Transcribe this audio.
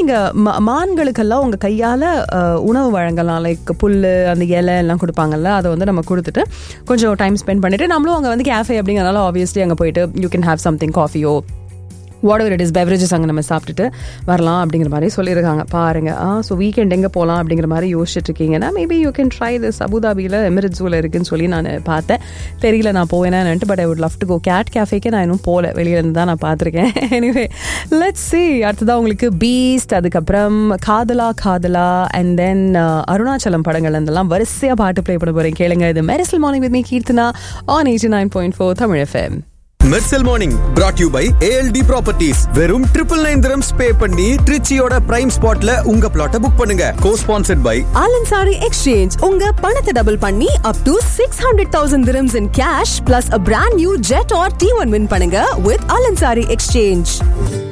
நீங்கள் மான்களுக்கெல்லாம் உங்கள் கையால் உணவு வழங்கலாம் லைக் புல் அந்த இலை எல்லாம் கொடுப்பாங்கல்ல அதை வந்து நம்ம கொடுத்துட்டு கொஞ்சம் டைம் ஸ்பெண்ட் பண்ணிட்டு நம்மளும் அங்கே வந்து கேஃபே அப்படிங்கிறனால ஆப்வியஸ்லி அங்கே போயிட்டு யூ கேன் ஹேவ் சம்திங் காஃபியோ whatever it is beverages அங்கே நம்ம சாப்பிட்டுட்டு வரலாம் அப்படிங்கிற மாதிரி சொல்லியிருக்காங்க பாருங்க ஆ ஸோ வீக்கெண்ட் எங்கே போகலாம் அப்படிங்கிற மாதிரி யோசிச்சுட்டு இருக்கீங்கன்னா maybe you can try this அபுதாபியில் எமிரேட் ஜூவில் இருக்குன்னு சொல்லி நான் பார்த்தேன் தெரியல நான் போவேனான்ட்டு but I would love to go cat கேஃபேக்கே நான் இன்னும் போகல வெளியில இருந்து தான் நான் பார்த்துருக்கேன் எனிவே லெட்ஸ் சி அடுத்ததாக உங்களுக்கு பீஸ்ட் அதுக்கப்புறம் காதலா காதலா அண்ட் தென் அருணாச்சலம் படங்கள் அதெல்லாம் வரிசையாக பாட்டு ப்ளே பண்ண போகிறேன் கேளுங்க இது Mersal morning with me Keerthana on eighty nine point four Tamil FM Mersal morning brought you by ALT properties வெறும் ட்ரிபிள் நைன் திரம்ஸ் பே பண்ணி ட்ரிச்சியோட பிரைம் ஸ்பாட்ல உங்க பிளாட்டை புக் பண்ணுங்க cosponsored by Al Ansari exchange உங்க பணத்தை டபுள் பண்ணி up to six hundred thousand dirhams in cash plus a brand new jet or T1 win பண்ணுங்க with ஆலன்சாரி எக்ஸ்சேஞ்ச்